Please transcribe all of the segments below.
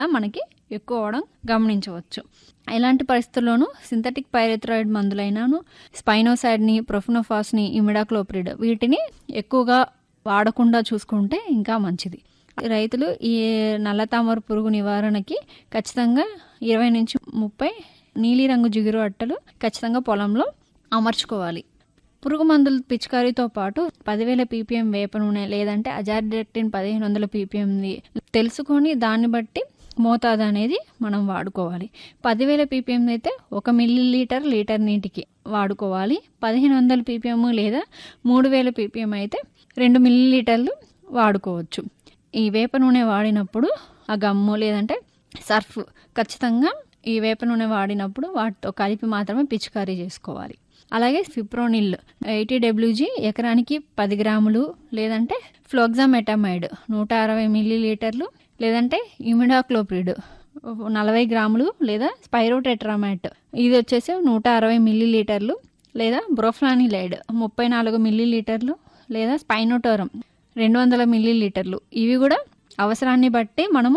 మనకి ఎక్కువ అవడం గమనించవచ్చు ఇలాంటి పరిస్థితుల్లోనూ సింథటిక్ పైరెథ్రాయిడ్ మందులైనను స్పైనోసైడ్ని ప్రొఫినోఫాస్ని ఇమిడాక్లోప్రిడ్ వీటిని ఎక్కువగా వాడకుండా చూసుకుంటే ఇంకా మంచిది రైతులు ఈ నల్ల తామర పురుగు నివారణకి ఖచ్చితంగా ఇరవై నుంచి ముప్పై నీలిరంగు జిగురు అట్టలు ఖచ్చితంగా పొలంలో అమర్చుకోవాలి పురుగు మందుల పిచికారీతో పాటు పదివేల పీపీఎం వేప నూనె లేదంటే అజార్డెక్టిన్ పదిహేను వందల పీపీఎంది తెలుసుకొని దాన్ని బట్టి మోతాదు అనేది మనం వాడుకోవాలి పదివేల పీపీఎం అయితే ఒక మిల్లీ లీటర్ లీటర్ నీటికి వాడుకోవాలి పదిహేను వందల పీపీఎం లేదా మూడు వేల పీపీఎం అయితే రెండు మిల్లీ లీటర్లు వాడుకోవచ్చు ఈ వేప నూనె వాడినప్పుడు ఆ గమ్ము లేదంటే సర్ఫ్ ఖచ్చితంగా ఈ వేప నూనె వాడినప్పుడు వాటితో కలిపి మాత్రమే పిచికారీ చేసుకోవాలి అలాగే ఫిప్రోనిల్ ఎయిటీ డబ్ల్యూజీ ఎకరానికి పది గ్రాములు లేదంటే ఫ్లోగ్జామెటమైడ్ నూట అరవై మిల్లీ లీటర్లు లేదంటే ఇమిడాక్లోప్రిడ్ నలభై గ్రాములు లేదా స్పైరోటెట్రామాట్ ఇది వచ్చేసి నూట అరవై మిల్లీ లీటర్లు లేదా బ్రోఫ్లానిలైడ్ ముప్పై నాలుగు మిల్లీ లీటర్లు లేదా స్పైనోటోరం రెండు వందల మిల్లీ లీటర్లు ఇవి కూడా అవసరాన్ని బట్టి మనము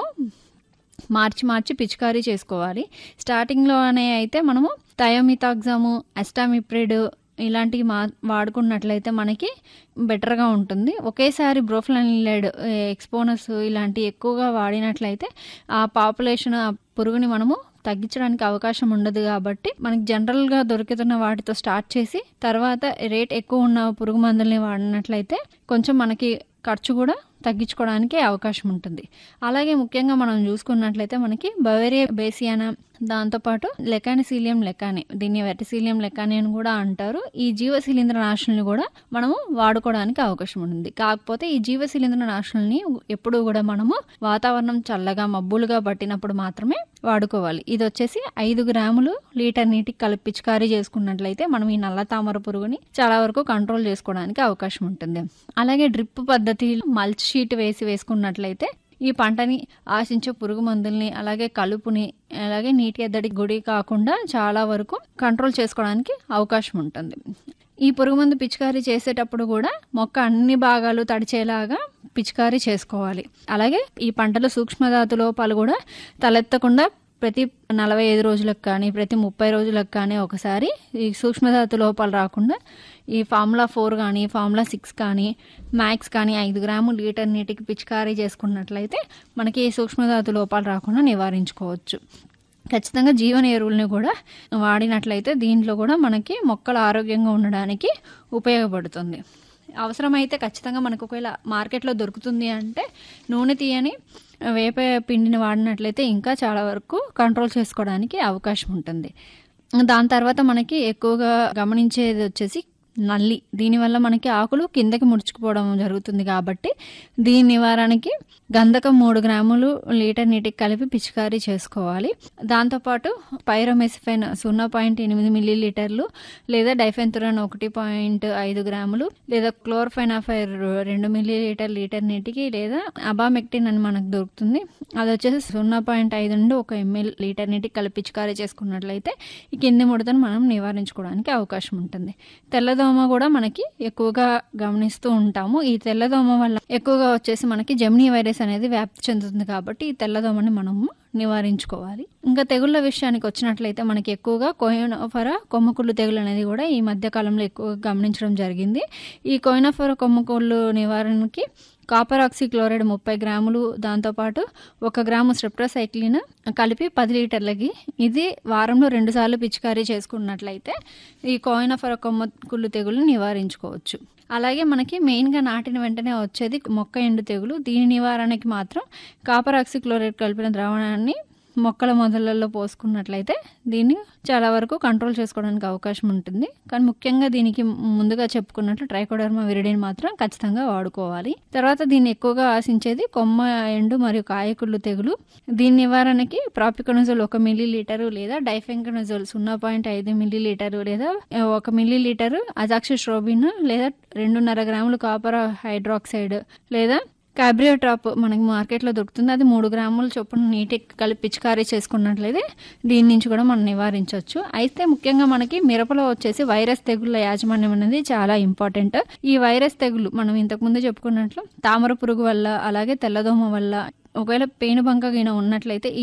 మార్చి మార్చి పిచికారీ చేసుకోవాలి స్టార్టింగ్లోనే అయితే మనము థయోమితాగ్జాము అస్టామిప్రిడ్ ఇలాంటివి మా వాడుకున్నట్లయితే మనకి బెటర్గా ఉంటుంది ఒకేసారి బ్రోఫ్లైడ్ ఎక్స్పోనస్ ఇలాంటి ఎక్కువగా వాడినట్లయితే ఆ పాపులేషన్ ఆ పురుగుని మనము తగ్గించడానికి అవకాశం ఉండదు కాబట్టి మనకి జనరల్గా దొరుకుతున్న వాటితో స్టార్ట్ చేసి తర్వాత రేట్ ఎక్కువ ఉన్న పురుగు మందుల్ని వాడినట్లయితే కొంచెం మనకి ఖర్చు కూడా తగ్గించుకోవడానికి అవకాశం ఉంటుంది అలాగే ముఖ్యంగా మనం చూసుకున్నట్లయితే మనకి బవేరియా బేసియానా దాంతోపాటు లెకానిసీలియం లెకాని దీన్ని వెటసీలియం లెకాని అని కూడా అంటారు ఈ జీవ శిలీంద్ర నాశనల్ని కూడా మనము వాడుకోవడానికి అవకాశం ఉంటుంది కాకపోతే ఈ జీవ శిలీంద్ర నాశనల్ని ఎప్పుడు కూడా మనము వాతావరణం చల్లగా మబ్బులుగా పట్టినప్పుడు మాత్రమే వాడుకోవాలి ఇది వచ్చేసి ఐదు గ్రాములు లీటర్ నీటికి కలిపి పిచికారీ చేసుకున్నట్లయితే మనం ఈ నల్ల తామర పురుగుని చాలా వరకు కంట్రోల్ చేసుకోవడానికి అవకాశం ఉంటుంది అలాగే డ్రిప్ పద్ధతి మల్చ్ షీట్ వేసి వేసుకున్నట్లయితే ఈ పంటని ఆశించే పురుగు మందుల్ని అలాగే కలుపుని అలాగే నీటి ఎద్దడి గుడి కాకుండా చాలా వరకు కంట్రోల్ చేసుకోవడానికి అవకాశం ఉంటుంది ఈ పురుగు మందు పిచికారీ చేసేటప్పుడు కూడా మొక్క అన్ని భాగాలు తడిచేలాగా పిచికారీ చేసుకోవాలి అలాగే ఈ పంటలో సూక్ష్మధాతు లోపాలు కూడా తలెత్తకుండా ప్రతి నలభై ఐదు రోజులకు కానీ ప్రతి ముప్పై రోజులకు కానీ ఒకసారి ఈ సూక్ష్మధాతు లోపాలు రాకుండా ఈ ఫార్ములా ఫోర్ కానీ ఫార్ములా సిక్స్ కానీ మ్యాక్స్ కానీ ఐదు గ్రాములు లీటర్ నీటికి పిచికారీ చేసుకున్నట్లయితే మనకి ఈ సూక్ష్మధాతు లోపాలు రాకుండా నివారించుకోవచ్చు ఖచ్చితంగా జీవన ఎరువుల్ని కూడా వాడినట్లయితే దీంట్లో కూడా మనకి మొక్కలు ఆరోగ్యంగా ఉండడానికి ఉపయోగపడుతుంది అవసరమైతే ఖచ్చితంగా మనకు ఒకవేళ మార్కెట్లో దొరుకుతుంది అంటే నూనె తీయని వేప పిండిని వాడినట్లయితే ఇంకా చాలా వరకు కంట్రోల్ చేసుకోవడానికి అవకాశం ఉంటుంది దాని తర్వాత మనకి ఎక్కువగా గమనించేది వచ్చేసి నల్లి దీనివల్ల మనకి ఆకులు కిందకి ముడుచుకుపోవడం జరుగుతుంది కాబట్టి దీని నివారణకి గంధకం మూడు గ్రాములు లీటర్ నీటికి కలిపి పిచికారీ చేసుకోవాలి దాంతోపాటు పైరోమెసిఫైన్ సున్నా పాయింట్ ఎనిమిది మిల్లీ లీటర్లు లేదా డైఫెన్తురాన్ ఒకటి పాయింట్ ఐదు గ్రాములు లేదా క్లోర్ఫైనాఫైర్ రెండు మిల్లీ లీటర్ లీటర్ నీటికి లేదా అబామెక్టిన్ అని మనకు దొరుకుతుంది అది వచ్చేసి సున్నా పాయింట్ ఐదు నుండి ఒక ఎంఎల్ లీటర్ నీటికి కలిపి పిచికారీ చేసుకున్నట్లయితే ఈ కింది ముడతను మనం నివారించుకోవడానికి అవకాశం ఉంటుంది తెల్లదోమ కూడా మనకి ఎక్కువగా గమనిస్తూ ఉంటాము ఈ తెల్లదోమ వల్ల ఎక్కువగా వచ్చేసి మనకి జెమినీ వైరస్ అనేది వ్యాప్తి చెందుతుంది కాబట్టి ఈ తెల్లదోమని మనము నివారించుకోవాలి ఇంకా తెగుళ్ళ విషయానికి వచ్చినట్లయితే మనకి ఎక్కువగా కోయినోఫర కొమ్మకుళ్ళు తెగులు అనేది కూడా ఈ మధ్య కాలంలో ఎక్కువగా గమనించడం జరిగింది ఈ కోయినోఫర కొమ్మకుళ్ళు నివారణకి కాపర్ ఆక్సిక్లోరైడ్ ముప్పై గ్రాములు దాంతోపాటు ఒక గ్రాము స్ట్రెప్టోసైక్లిన్ కలిపి పది లీటర్లకి ఇది వారంలో రెండుసార్లు పిచికారీ చేసుకున్నట్లయితే ఈ కోయినఫర కొమ్మ కుళ్ళు తెగులు నివారించుకోవచ్చు అలాగే మనకి మెయిన్గా నాటిన వెంటనే వచ్చేది మొక్క ఎండు తెగులు దీని నివారణకి మాత్రం కాపర్ ఆక్సిక్లోరైడ్ కలిపిన ద్రావణాన్ని మొక్కల మొదళ్ళల్లో పోసుకున్నట్లయితే దీన్ని చాలా వరకు కంట్రోల్ చేసుకోవడానికి అవకాశం ఉంటుంది కానీ ముఖ్యంగా దీనికి ముందుగా చెప్పుకున్నట్లు ట్రైకోడర్మా విరిడిని మాత్రం ఖచ్చితంగా వాడుకోవాలి తర్వాత దీన్ని ఎక్కువగా ఆశించేది కొమ్మ ఎండు మరియు కాయకుళ్ళు తెగులు దీని నివారణకి ప్రాపికనజోల్ ఒక మిల్లీ లీటరు లేదా డైఫెంకనజోల్ సున్నా పాయింట్ ఐదు మిల్లీ లీటరు లేదా ఒక మిల్లీ లీటరు అజాక్సిస్ట్రోబిన్ లేదా రెండున్నర గ్రాములు కాపర్ హైడ్రాక్సైడ్ లేదా క్యాబ్రియోట్రాప్ మనకి మార్కెట్లో దొరుకుతుంది అది మూడు గ్రాముల చొప్పున నీటికి కలిపి పిచికారీ చేసుకున్నట్లయితే దీని నుంచి కూడా మనం నివారించవచ్చు అయితే ముఖ్యంగా మనకి మిరపలో వచ్చేసి వైరస్ తెగుళ్ళ యాజమాన్యం అనేది చాలా ఇంపార్టెంట్ ఈ వైరస్ తెగులు మనం ఇంతకుముందు చెప్పుకున్నట్లు తామర పురుగు వల్ల అలాగే తెల్లదోమ వల్ల ఒకవేళ పేనుబంక గిన ఉన్నట్లయితే